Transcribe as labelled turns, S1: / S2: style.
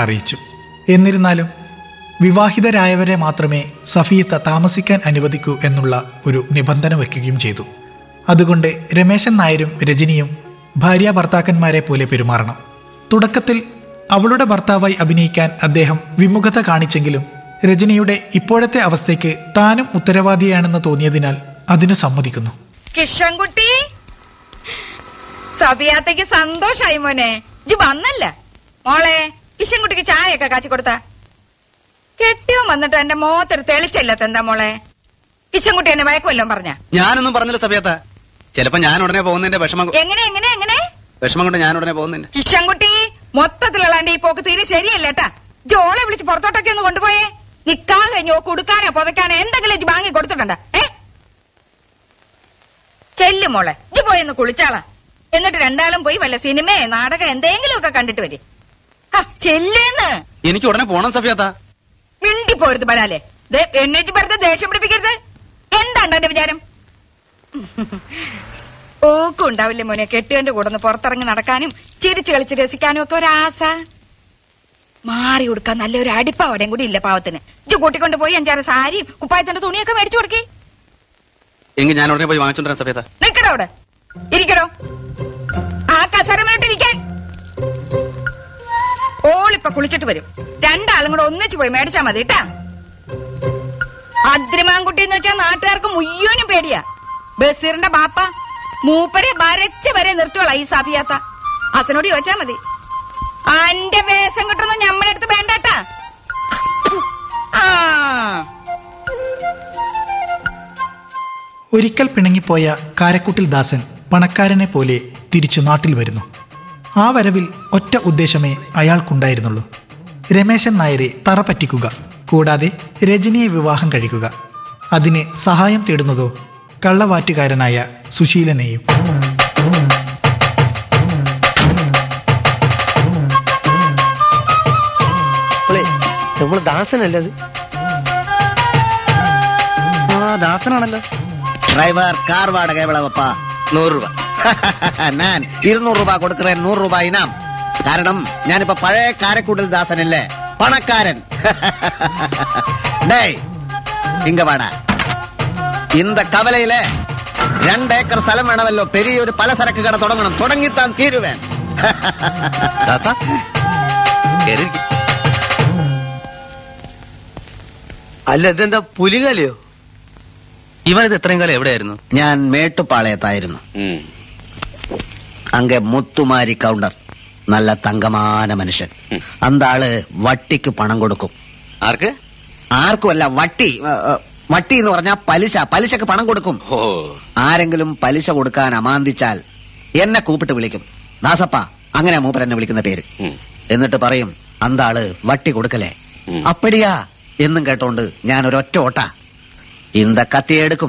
S1: അറിയിച്ചു എന്നിരുന്നാലും വിവാഹിതരായവരെ മാത്രമേ സഫീത്ത താമസിക്കാൻ അനുവദിക്കൂ എന്നുള്ള ഒരു നിബന്ധന വയ്ക്കുകയും ചെയ്തു അതുകൊണ്ട് രമേശൻ നായരും രജനിയും ഭാര്യ ഭർത്താക്കന്മാരെ പോലെ പെരുമാറണം തുടക്കത്തിൽ അവളുടെ ഭർത്താവായി അഭിനയിക്കാൻ അദ്ദേഹം വിമുഖത കാണിച്ചെങ്കിലും രജനിയുടെ ഇപ്പോഴത്തെ അവസ്ഥയ്ക്ക് താനും ഉത്തരവാദിയാണെന്ന് തോന്നിയതിനാൽ അതിന് സമ്മതിക്കുന്നു
S2: കിഷൻകുട്ടി സബിയാത്തേക്ക് സന്തോഷായി മോനെ ഇജ് വന്നല്ല മോളെ കിഷൻകുട്ടിക്ക് ചായയൊക്കെ കാച്ചി കൊടുത്ത കെട്ടിയോ വന്നിട്ട് എന്റെ മോത്തൊരു തെളിച്ചല്ലാത്ത എന്താ മോളെ കിഷൻകുട്ടി എന്നെ വയക്കുമല്ലോ പറഞ്ഞ
S3: ഞാനൊന്നും പറഞ്ഞില്ല സഭയത്ത ചിലപ്പോ ഞാൻ ഉടനെ പോകുന്നതിന്റെ വിഷമം കൊ-
S2: എങ്ങനെ എങ്ങനെ എങ്ങനെ
S3: വിഷമം കൊണ്ട് ഞാൻ ഉടനെ പോകുന്നതിന്റെ
S2: കിഷൻകുട്ടി മൊത്തത്തിലുള്ളാണ്ട് ഈ പോക്ക് തീരെ ശരിയല്ലേട്ടാ ജോളെ വിളിച്ച് പുറത്തോട്ടൊക്കെ ഒന്ന് കൊണ്ടുപോയേ നിക്കാൻ കഴിഞ്ഞോ കൊടുക്കാനോ പുതയ്ക്കാനോ എന്തെങ്കിലും ഇജ്ജ് വാങ്ങി കൊടുത്തിട്ടുണ്ട ഏ ചെല്ലു മോളെ ഇജ്ജ് പോയി ഒന്ന് കുളിച്ചാളാ എന്നിട്ട് രണ്ടാളും പോയി വല്ല സിനിമയെ നാടകം എന്തെങ്കിലും ഒക്കെ കണ്ടിട്ട് വരും ചെല്ലേന്ന്
S3: എനിക്ക് ഉടനെ പോണം സഫിയത്ത
S2: മിണ്ടി പോരുത് ബലാലെ ദേ, എന്നെ ഇജ്ജ് വെറുതെ ദേഷ്യം പിടിപ്പിക്കരുത് എന്താണ്ട് എന്റെ വിചാരം ഓക്കും ഉണ്ടാവില്ലേ മോനെ കെട്ടുകന്റെ കൂടെ ഒന്ന് പുറത്തിറങ്ങി നടക്കാനും ചിരിച്ചു കളിച്ച് രസിക്കാനും ഒക്കെ ഒരാസ മാറി കൊടുക്കാൻ നല്ലൊരു അടിപ്പാവടയും കൂടി ഇല്ല പാവത്തിന് ഇജ്ജ് കൂട്ടിക്കൊണ്ട് പോയി അഞ്ചാറ് സാരിയും കുപ്പായത്തിന്റെ തുണിയൊക്കെ മേടിച്ചു കൊടുക്കി
S3: എങ്കിൽ ഞാൻ ഉടനെ പോയി വാങ്ങിച്ചോണ്ടിരാൻ സഭയത്ത
S2: നിക്കടോ അവിടെ ഇരിക്കടോ ആ കസരമിട്ടിരിക്കാൻ ഓളിപ്പൊ കുളിച്ചിട്ട് വരും രണ്ടാളും കൂടെ ഒന്നിച്ചു പോയി മേടിച്ചാ മതി കേട്ടാ അദ്രിമാൻകുട്ടി എന്ന് വെച്ചാൽ നാട്ടുകാർക്ക് മുയ്യോനും പേടിയാ ബസീറിന്റെ ബാപ്പ മൂപ്പരെ വരച്ച് വരെ നിർത്തുകളാ ഈ സഫിയാത്ത അസനോട് ചോദിച്ചാ മതി അന്റെ വേഷം കിട്ടുന്നു ഞമ്മടെ അടുത്ത് വേണ്ടട്ടാ ആ
S1: ഒരിക്കൽ പിണങ്ങിപ്പോയ കാരക്കുട്ടിൽ ദാസൻ പണക്കാരനെ പോലെ തിരിച്ചു നാട്ടിൽ വരുന്നു ആ വരവിൽ ഒറ്റ ഉദ്ദേശമേ അയാൾക്കുണ്ടായിരുന്നുള്ളൂ രമേശൻ നായരെ തറ പറ്റിക്കുക കൂടാതെ രജനിയെ വിവാഹം കഴിക്കുക അതിന് സഹായം തേടുന്നതോ കള്ളവാറ്റുകാരനായ സുശീലനെയും
S4: നമ്മള് ദാസനല്ലേ അത്
S3: ആ ദാസനാണല്ലോ
S5: டிரைவர் கார் வாடகை எவ்வளவுப்பா
S4: നൂറ് രൂപ
S5: நான் இருநூறு ரூபாய் கொடுக்கிறேன் நூறு ரூபாய் இனாம் കാരണം ഞാനിപ്പോ പഴയ കാരക്കൂടൽ ദാസനല്ലേ പണക്കാരൻ டேய் ഇങ്ങ വാടാ இந்த കവലയിലെ രണ്ട് ഏക്കർ സ്ഥലം വേണമല്ലോ പെരിയൊരു പലചരക്ക് കട തുടങ്ങണം തുടങ്ങിത്താൻ തീരുവേൻ
S3: ദാസ കേറിയിരിക്ക്.
S4: അല്ല ഇതെന്താ പുലികലയോ
S3: ഇവൻ ഇത് എത്രയും കാലം എവിടെയായിരുന്നു
S5: ഞാൻ മേട്ടുപാളയത്തായിരുന്നു അങ്ങെ മുത്തുമാരി കൗണ്ടർ നല്ല തങ്കമാന മനുഷ്യൻ അന്ത ആള് വട്ടിക്ക് പണം കൊടുക്കും
S6: ആർക്ക്
S5: ആർക്കുമല്ല വട്ടി ഏ, ഏ, വട്ടി എന്ന് പറഞ്ഞാൽ പലിശ പലിശക്ക് പണം കൊടുക്കും
S6: ഓ
S5: ആരെങ്കിലും പലിശ കൊടുക്കാൻ അമാന്തിച്ചാൽ എന്നെ കൂപ്പിട്ട് വിളിക്കും ദാസപ്പ അങ്ങനെ മൂപ്പർ എന്നെ വിളിക്കുന്ന പേര്
S6: ഉം.
S5: എന്നിട്ട് പറയും അന്താള് വട്ടി കൊടുക്കലേ
S6: ഉം.
S5: അപ്പടിയാ എന്നും കേട്ടോണ്ട് ഞാൻ ഒരൊറ്റ ഓട്ട ഇന്ത കത്തിയെടുക്കും